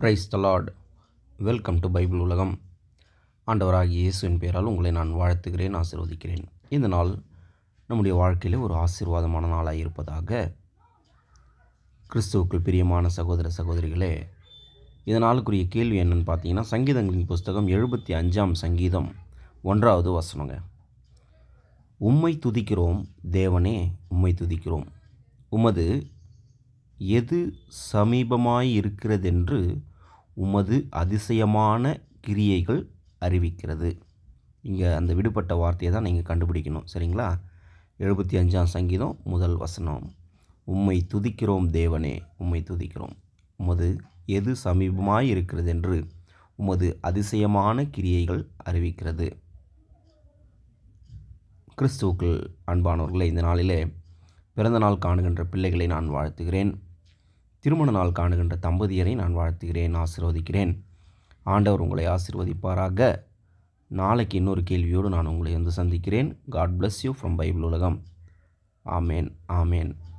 price the Lord welcome to Bible உலகம் ஆண்டவராகிய இயேசுவின் பெயரால் உங்களை நான் வாழ்த்துகிறேன் ஆசீர்வதிக்கிறேன் இந்த நாள் நம்முடைய வாழ்க்கையில் ஒரு ஆசீர்வாதமான நாளாக இருப்பதாக கிறிஸ்துவுக்குள் பிரியமான சகோதர சகோதரிகளே இந்த நாளுக்குரிய கேள்வி என்னன்னு பார்த்தீங்கன்னா சங்கீதங்களின் புஸ்தகம் எழுபத்தி அஞ்சாம் சங்கீதம் ஒன்றாவது வசனங்க உம்மை துதிக்கிறோம் தேவனே உம்மை துதிக்கிறோம் உமது எது சமீபமாய் இருக்கிறதென்று உமது அதிசயமான கிரியைகள் அறிவிக்கிறது இங்கே அந்த விடுபட்ட வார்த்தையை தான் நீங்கள் கண்டுபிடிக்கணும் சரிங்களா எழுபத்தி அஞ்சாம் சங்கீதம் முதல் வசனம் உம்மை துதிக்கிறோம் தேவனே உம்மை துதிக்கிறோம் உமது எது சமீபமாய் இருக்கிறது என்று உமது அதிசயமான கிரியைகள் அறிவிக்கிறது கிறிஸ்துவுக்குள் அன்பானவர்களே இந்த நாளிலே பிறந்த நாள் காணுகின்ற பிள்ளைகளை நான் வாழ்த்துகிறேன் திருமண நாள் காணுகின்ற தம்பதியரை நான் வாழ்த்துகிறேன் ஆசிர்வதிக்கிறேன் ஆண்டவர் உங்களை ஆசிர்வதிப்பாராக நாளைக்கு இன்னொரு கேள்வியோடு நான் உங்களை வந்து சந்திக்கிறேன் God bless you from Bible உலகம் ஆமேன் ஆமேன்